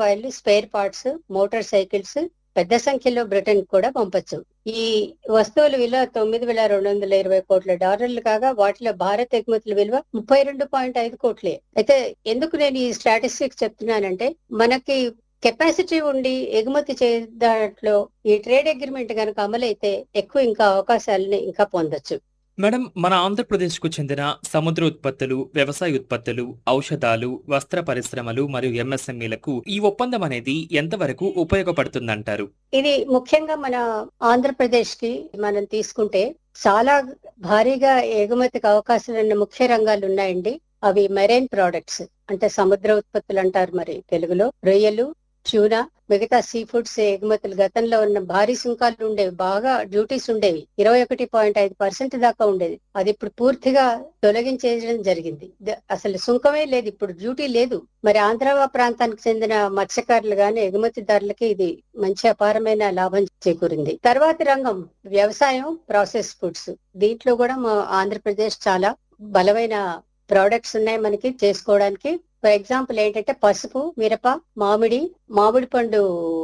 automobile spare parts motor cycles పెద్ద సంఖ్యలో Britain కూడా పంపొచ్చు ఈ వస్తువుల విలువ తొమ్మిది వేల రెండు వందల ఇరవై కోట్ల డాలర్లు కాగా వాటిలో భారత్ ఎగుమతుల విలువ ముప్పై రెండు పాయింట్ ఐదు కోట్లే అయితే ఎందుకు నేను ఈ స్టాటిస్టిక్స్ చెప్తున్నానంటే మనకి కెపాసిటీ ఉండి ఎగుమతి చే దాంట్లో ఈ ట్రేడ్ అగ్రిమెంట్ కనుక అమలైతే ఎక్కువ ఇంకా అవకాశాలని ఇంకా పొందొచ్చు మేడం మన ఆంధ్రప్రదేశ్కు చెందిన సముద్ర ఉత్పత్తులు వ్యవసాయ ఉత్పత్తులు ఔషధాలు వస్త్ర పరిశ్రమలు మరియు ఎంఎస్ఎంఈలకు ఈ ఒప్పందం అనేది ఎంతవరకు ఉపయోగపడుతుందంటారు ఇది ముఖ్యంగా మన ఆంధ్రప్రదేశ్ కి మనం తీసుకుంటే చాలా భారీగా ఎగుమతికి అవకాశాలు ఉన్న ముఖ్య రంగాలు ఉన్నాయండి అవి మెరైన్ ప్రోడక్ట్స్ అంటే సముద్ర ఉత్పత్తులు అంటారు మరి తెలుగులో రొయ్యలు ట్యూనా మిగతా సీ ఫుడ్స్ ఎగుమతులు గతంలో ఉన్న భారీ సుంకాలు ఉండేవి బాగా డ్యూటీస్ ఉండేవి ఇరవై ఒకటి పాయింట్ ఐదు పర్సెంట్ దాకా ఉండేది అది ఇప్పుడు పూర్తిగా తొలగించేయడం జరిగింది ద- అసలు సుంకమే లేదు ఇప్పుడు డ్యూటీ లేదు మరి ఆంధ్ర ప్రాంతానికి చెందిన మత్స్యకారులు గాని ఎగుమతిదారులకి ఇది మంచి అపారమైన లాభం చేకూరింది తర్వాతి రంగం వ్యవసాయం ప్రాసెస్ ఫుడ్స్ దీంట్లో కూడా మా ఆంధ్రప్రదేశ్ చాలా బలమైన ప్రోడక్ట్స్ ఉన్నాయి మనకి చేసుకోవడానికి ఫర్ ఎగ్జాంపుల్ ఏంటంటే పసుపు మిరప మామిడి మామిడి పండు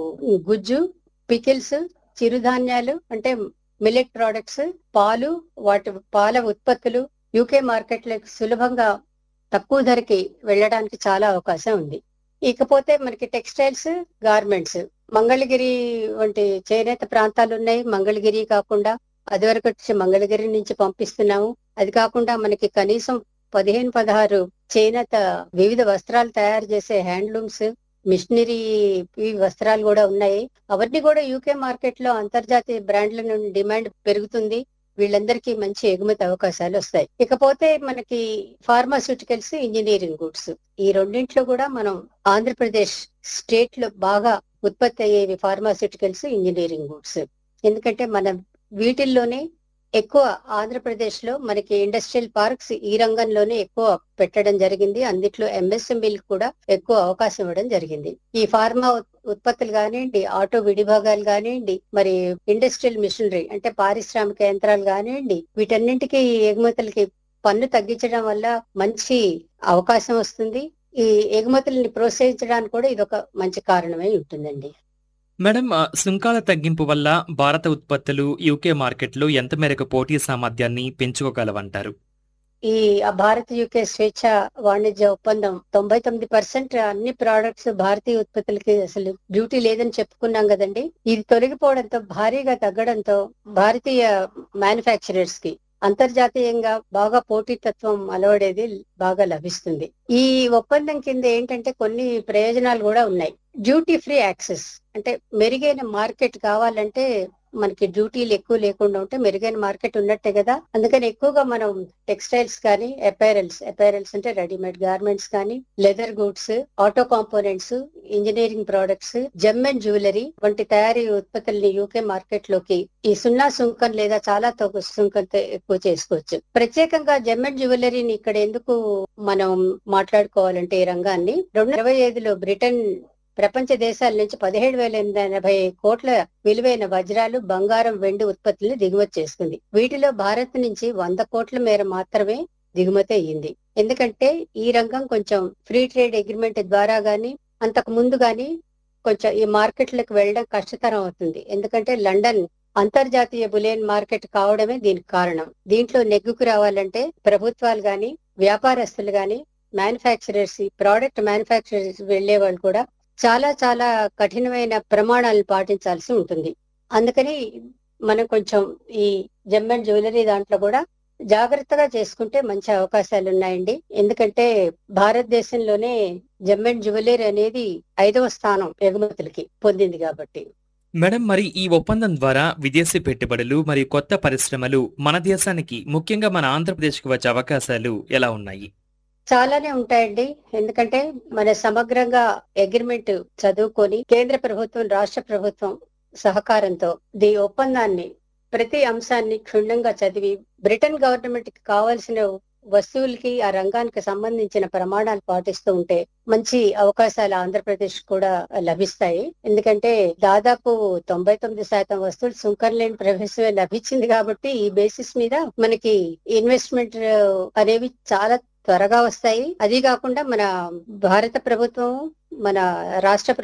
గుజ్జు పికిల్స్ చిరుధాన్యాలు అంటే మిల్లెట్ ప్రోడక్ట్స్ పాలు వాటి పాల ఉత్పత్తులు యూకే మార్కెట్లకు సులభంగా తక్కువ ధరకి వెళ్ళడానికి చాలా అవకాశం ఉంది ఇకపోతే మనకి టెక్స్టైల్స్ గార్మెంట్స్ మంగళగిరి వంటి చేనేత ప్రాంతాలు ఉన్నాయి మంగళగిరి కాకుండా అది వరకు వచ్చి మంగళగిరి నుంచి పంపిస్తున్నాము అది కాకుండా మనకి కనీసం పదిహేను పదహారు చేనేత వివిధ వస్త్రాలు తయారు చేసే హ్యాండ్లూమ్స్ మిషనరీ ఈ వస్త్రాలు కూడా ఉన్నాయి అవన్నీ కూడా యూకే మార్కెట్ లో అంతర్జాతీయ బ్రాండ్ల నుండి డిమాండ్ పెరుగుతుంది వీళ్ళందరికీ మంచి ఎగుమతి అవకాశాలు వస్తాయి ఇకపోతే మనకి ఫార్మాస్యూటికల్స్ ఇంజనీరింగ్ గుడ్స్ ఈ రెండింట్లో కూడా మనం ఆంధ్రప్రదేశ్ స్టేట్ లో బాగా ఉత్పత్తి అయ్యేవి ఫార్మాస్యూటికల్స్ ఇంజనీరింగ్ గుడ్స్ ఎందుకంటే మన వీటిల్లోనే ఎక్కువ ఆంధ్రప్రదేశ్ లో మనకి ఇండస్ట్రియల్ పార్క్స్ ఈ రంగంలోనే ఎక్కువ పెట్టడం జరిగింది అందుట్లో ఎంఎస్ఎంఈలకు కూడా ఎక్కువ అవకాశం ఇవ్వడం జరిగింది ఈ ఫార్మా ఉత్- ఉత్పత్తులు కానివ్వండి ఆటో విడిభాగాలు కానివ్వండి మరి ఇండస్ట్రియల్ మిషనరీ అంటే పారిశ్రామిక యంత్రాలు కానివ్వండి వీటన్నింటికి ఈ ఎగుమతులకి పన్ను తగ్గించడం వల్ల మంచి అవకాశం వస్తుంది ఈ ఎగుమతుల్ని ప్రోత్సహించడానికి కూడా ఇది ఒక మంచి కారణమై ఉంటుందండి మేడం ఆ, సుంకాల తగ్గింపు వల్ల భారత ఉత్పత్తులు యూకే మార్కెట్లో ఎంత మేరకు పోటీ సామర్థ్యాన్ని పెంచుకోగలవంటారు ఈ భారత్ యూకే స్వేచ్ఛ వాణిజ్య ఒప్పందం తొంభై తొమ్మిది పర్సెంట్ అన్ని ప్రోడక్ట్స్ భారతీయ ఉత్పత్తులకి అసలు డ్యూటీ లేదని చెప్పుకున్నాం కదండి ఇది తొలగిపోవడంతో భారీగా తగ్గడంతో భారతీయ మ్యానుఫ్యాక్చరర్స్ కి అంతర్జాతీయంగా బాగా పోటీతత్వం అలవడేది బాగా లభిస్తుంది ఈ ఒప్పందం కింద ఏంటంటే కొన్ని ప్రయోజనాలు కూడా ఉన్నాయి డ్యూటీ ఫ్రీ యాక్సెస్ అంటే మెరుగైన మార్కెట్ కావాలంటే మనకి డ్యూటీలు ఎక్కువ లేకుండా ఉంటే మెరుగైన మార్కెట్ ఉన్నట్టే కదా అందుకని ఎక్కువగా మనం టెక్స్టైల్స్ కానీ అపైరల్స్ అపైరల్స్ అంటే రెడీమేడ్ గార్మెంట్స్ కానీ leather goods auto components engineering products gem and jewellery వంటి తయారీ ఉత్పత్తుల్ని యూకే మార్కెట్ లోకి ఈ సున్నా సుంకం లేదా చాలా తక్కువ సుంకంతో ఎక్కువ చేసుకోవచ్చు ప్రత్యేకంగా జెమ్ అండ్ జ్యువెలరీని ఇక్కడ ఎందుకు మనం మాట్లాడుకోవాలంటే ఈ రంగాన్ని రెండు ఇరవై ఐదులో బ్రిటన్ ప్రపంచ దేశాల నుంచి పదిహేడు వేల ఎనిమిది ఎనభై కోట్ల విలువైన వజ్రాలు బంగారం వెండి ఉత్పత్తులను దిగుమతి చేసుకుంది వీటిలో భారత్ నుంచి వంద కోట్ల మేర మాత్రమే దిగుమతి అయ్యింది ఎందుకంటే ఈ రంగం కొంచెం ఫ్రీ ట్రేడ్ అగ్రిమెంట్ ద్వారా గాని అంతకు ముందు గాని కొంచెం ఈ మార్కెట్లకు వెళ్ళడం కష్టతరం అవుతుంది ఎందుకంటే లండన్ అంతర్జాతీయ బులియన్ మార్కెట్ కావడమే దీనికి కారణం దీంట్లో నెగ్గుకు రావాలంటే ప్రభుత్వాలు గాని వ్యాపారస్తులు గాని మ్యానుఫ్యాక్చరర్స్ ప్రోడక్ట్ మ్యానుఫ్యాక్చరర్స్ వెళ్లే వాళ్ళు కూడా చాలా చాలా కఠినమైన ప్రమాణాలను పాటించాల్సి ఉంటుంది అందుకని మనం కొంచెం ఈ జెమ్ అండ్ జ్యువెలరీ దాంట్లో కూడా జాగ్రత్తగా చేసుకుంటే మంచి అవకాశాలు ఉన్నాయండి ఎందుకంటే భారతదేశంలోనే జెమ్ అండ్ జ్యువెలరీ అనేది ఐదవ స్థానం ఎగుమతులకి పొందింది కాబట్టి మేడం మరి ఈ ఒప్పందం ద్వారా విదేశీ పెట్టుబడులు మరియు కొత్త పరిశ్రమలు మన దేశానికి ముఖ్యంగా మన ఆంధ్రప్రదేశ్కి వచ్చే అవకాశాలు ఎలా ఉన్నాయి చాలానే ఉంటాయండి ఎందుకంటే మన సమగ్రంగా అగ్రిమెంట్ చదువుకొని కేంద్ర ప్రభుత్వం రాష్ట్ర ప్రభుత్వం సహకారంతో ఈ ఒప్పందాన్ని ప్రతి అంశాన్ని క్షుణ్ణంగా చదివి బ్రిటన్ గవర్నమెంట్ కి కావాల్సిన వస్తువులకి ఆ రంగానికి సంబంధించిన ప్రమాణాలు పాటిస్తూ ఉంటే మంచి అవకాశాలు ఆంధ్రప్రదేశ్ కూడా లభిస్తాయి ఎందుకంటే దాదాపు తొంభై తొమ్మిది శాతం వస్తువులు సుంకం లేని ప్రవేశమే లభించింది కాబట్టి ఈ బేసిస్ మీద మనకి ఇన్వెస్ట్మెంట్ అనేవి చాలా త్వరగా వస్తాయి అది కాకుండా మన భారత ప్రభుత్వం మన రాష్ట్ర